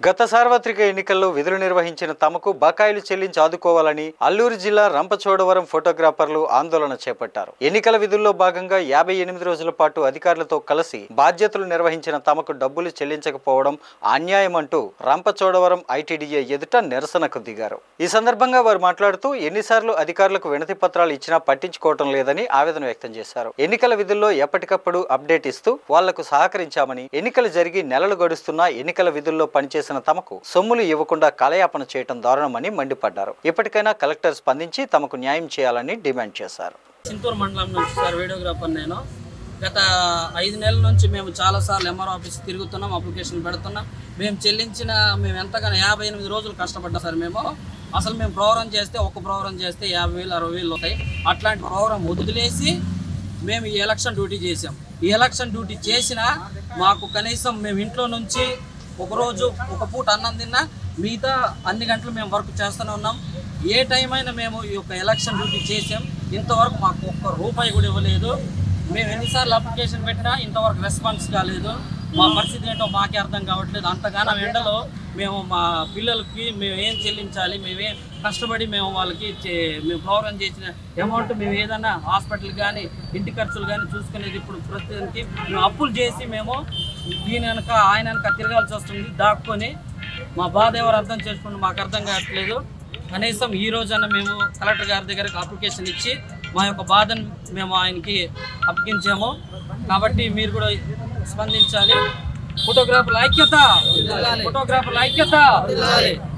గత సార్వత్రిక ఎన్నికల్లో విధులు నిర్వహించిన తమకు బకాయిలు చెల్లించి ఆదుకోవాలని అల్లూరు జిల్లా రంపచోడవరం ఫోటోగ్రాఫర్లు ఆందోళన చేపట్టారు ఎన్నికల విధుల్లో భాగంగా యాభై ఎనిమిది రోజుల పాటు అధికారులతో కలిసి బాధ్యతలు నిర్వహించిన తమకు డబ్బులు చెల్లించకపోవడం అన్యాయం అంటూ రంపచోడవరం ఐటీడీఏ ఎదుట నిరసనకు దిగారు ఈ సందర్భంగా వారు మాట్లాడుతూ ఎన్నిసార్లు అధికారులకు వినతి పత్రాలు ఇచ్చినా పట్టించుకోవటం లేదని ఆవేదన వ్యక్తం చేశారు ఎన్నికల విధుల్లో ఎప్పటికప్పుడు అప్డేట్ ఇస్తూ వాళ్లకు సహకరించామని ఎన్నికలు జరిగి నెలలు గడుస్తున్నా ఎన్నికల విధుల్లో పనిచేసిన తమకు సొమ్ములు ఇవ్వకుండా కాలయాపన చేయటం దారుణమని మండిపడ్డారు ఇప్పటికైనా కలెక్టర్ స్పందించి తమకు న్యాయం చేయాలని డిమాండ్ చేశారు చింతూరు మండలం నుంచి సార్ వీడియోగ్రాఫర్ నేను గత ఐదు నెలల నుంచి మేము చాలాసార్లు ఎంఆర్ ఆఫీస్ తిరుగుతున్నాం అప్లికేషన్ పెడుతున్నాం మేము చెల్లించిన మేము ఎంతగానో యాభై ఎనిమిది రోజులు కష్టపడ్డాం సార్ మేము అసలు మేము ప్రోగ్రామ్ చేస్తే ఒక ప్రోగ్రామ్ చేస్తే యాభై వేలు అరవై వేలు అవుతాయి అట్లాంటి ప్రోగ్రామ్ వదిలేసి మేము ఈ ఎలక్షన్ డ్యూటీ చేసాం ఈ ఎలక్షన్ డ్యూటీ చేసినా మాకు కనీసం మేము ఇంట్లో నుంచి ఒకరోజు ఒక పూట అన్నం తిన్నా మిగతా అన్ని గంటలు మేము వర్క్ చేస్తూనే ఉన్నాం ఏ టైం అయినా మేము ఈ యొక్క ఎలక్షన్ డ్యూటీ చేసాం ఇంతవరకు మాకు ఒక్క రూపాయి కూడా ఇవ్వలేదు మేము ఎన్నిసార్లు అప్లికేషన్ పెట్టినా ఇంతవరకు రెస్పాన్స్ కాలేదు మా పరిస్థితి ఏంటో మాకే అర్థం కావట్లేదు అంతగానో ఎండలో మేము మా పిల్లలకి మేము ఏం చెల్లించాలి మేమేం కష్టపడి మేము వాళ్ళకి చే- మేము ప్రోగ్రామ్ చేసిన అమౌంట్ మేము ఏదైనా హాస్పిటల్ కానీ ఇంటి ఖర్చులు కానీ చూసుకునేది ఇప్పుడు ప్రస్తుతానికి మేము అప్పులు చేసి మేము దీని వెనక ఆయన వెనక తిరగాల్సి వస్తుంది దాక్కొని మా బాధ ఎవరు అర్థం చేసుకుంటే మాకు అర్థం కావట్లేదు కనీసం ఈ రోజైనా మేము కలెక్టర్ గారి దగ్గరకు అప్లికేషన్ ఇచ్చి మా యొక్క బాధను మేము ఆయనకి అప్పగించాము కాబట్టి మీరు కూడా స్పందించాలి ఫోటోగ్రాఫర్ల ఐక్యత ఫోటోగ్రాఫర్ల ఐక్యత